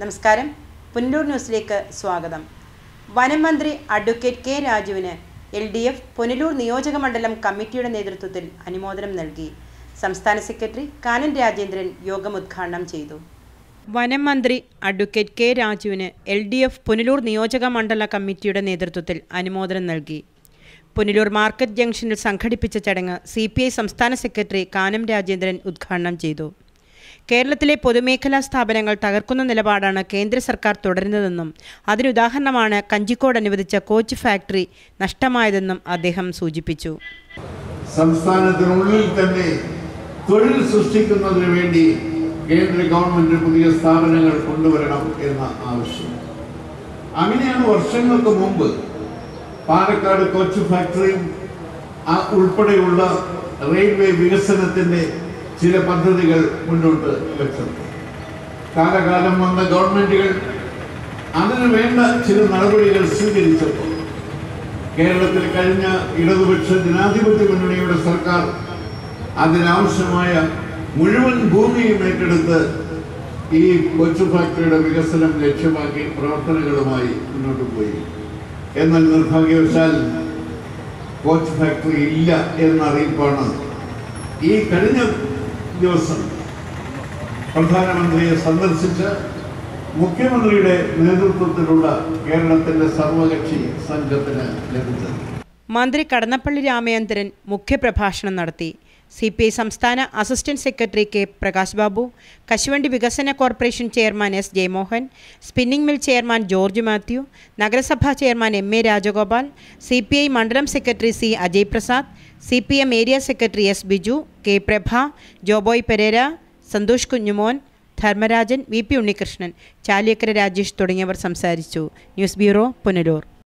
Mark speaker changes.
Speaker 1: നമസ്കാരം പുനലൂർ ന്യൂസിലേക്ക് സ്വാഗതം വനം മന്ത്രി അഡ്വക്കേറ്റ് കെ രാജുവിന് എൽ ഡി എഫ് പുനലൂർ നിയോജക മണ്ഡലം കമ്മിറ്റിയുടെ നേതൃത്വത്തിൽ അനുമോദനം നൽകി സംസ്ഥാന സെക്രട്ടറി കാനൻ രാജേന്ദ്രൻ യോഗം ഉദ്ഘാടനം ചെയ്തു വനം മന്ത്രി അഡ്വക്കേറ്റ് കെ രാജുവിന് എൽ ഡി എഫ് പുനലൂർ നിയോജക മണ്ഡല കമ്മിറ്റിയുടെ നേതൃത്വത്തിൽ അനുമോദനം നൽകി പുനലൂർ മാർക്കറ്റ് ജംഗ്ഷനിൽ സംഘടിപ്പിച്ച ചടങ്ങ് സി പി ഐ സംസ്ഥാന സെക്രട്ടറി കാനം രാജേന്ദ്രൻ ഉദ്ഘാടനം ചെയ്തു കേരളത്തിലെ പൊതുമേഖലാ സ്ഥാപനങ്ങൾ തകർക്കുന്ന നിലപാടാണ് കേന്ദ്ര സർക്കാർ തുടരുന്നതെന്നും അതിനുദാഹരണമാണ് കഞ്ചിക്കോട് അനുവദിച്ച കോച്ച് ഫാക്ടറി നഷ്ടമായതെന്നും അദ്ദേഹം സൂചിപ്പിച്ചു
Speaker 2: സംസ്ഥാനത്തിനുള്ളിൽ തന്നെ തൊഴിൽ സൃഷ്ടിക്കുന്നതിന് വേണ്ടി കേന്ദ്ര ഗവൺമെന്റ് പുതിയ സ്ഥാപനങ്ങൾ കൊണ്ടുവരണം എന്ന ആവശ്യം അങ്ങനെയാണ് വർഷങ്ങൾക്ക് മുമ്പ് പാലക്കാട് കോച്ച് ഫാക്ടറിയും ആ ഉൾപ്പെടെയുള്ള റെയിൽവേ വികസനത്തിന്റെ ചില പദ്ധതികൾ മുന്നോട്ട് വെച്ചത് കാലകാലം വന്ന ഗവൺമെന്റുകൾ അതിനു വേണ്ട ചില നടപടികൾ സ്വീകരിച്ചപ്പോൾ കേരളത്തിൽ കഴിഞ്ഞ ഇടതുപക്ഷ ജനാധിപത്യ മുന്നണിയുടെ സർക്കാർ അതിനാവശ്യമായ മുഴുവൻ ഭൂമിയും ഏറ്റെടുത്ത് ഈ കൊച്ചു ഫാക്ടറിയുടെ വികസനം ലക്ഷ്യമാക്കി പ്രവർത്തനങ്ങളുമായി മുന്നോട്ട് പോയി എന്നാൽ നിർഭാഗ്യവശാൽ കോച്ച് ഫാക്ടറി ഇല്ല എന്ന അറിയിപ്പാണ് ഈ കഴിഞ്ഞ ദിവസം പ്രധാനമന്ത്രിയെ സന്ദർശിച്ച് മുഖ്യമന്ത്രിയുടെ നേതൃത്വത്തിലുള്ള കേരളത്തിന്റെ സർവകക്ഷി സംഘത്തിന് ലഭിച്ചത്
Speaker 1: മന്ത്രി കടന്നപ്പള്ളി രാമചന്ദ്രൻ മുഖ്യപ്രഭാഷണം നടത്തി സി പി ഐ സംസ്ഥാന assistant secretary K Prakash Babu കശുവണ്ടി വികസന corporation chairman S Jayamohan spinning mill chairman George Mathew നഗരസഭാ chairman M A Rajagopal C P I മണ്ഡലം secretary C Ajay Prasad C P M area secretary S Biju K Prabha Joboy Pereira Santhosh Kunjumon Dharmarajan V P Unnikrishnan Chaliyakkara Rajesh തുടങ്ങിയവർ സംസാരിച്ചു ന്യൂസ് ബ്യൂറോ പുനലൂർ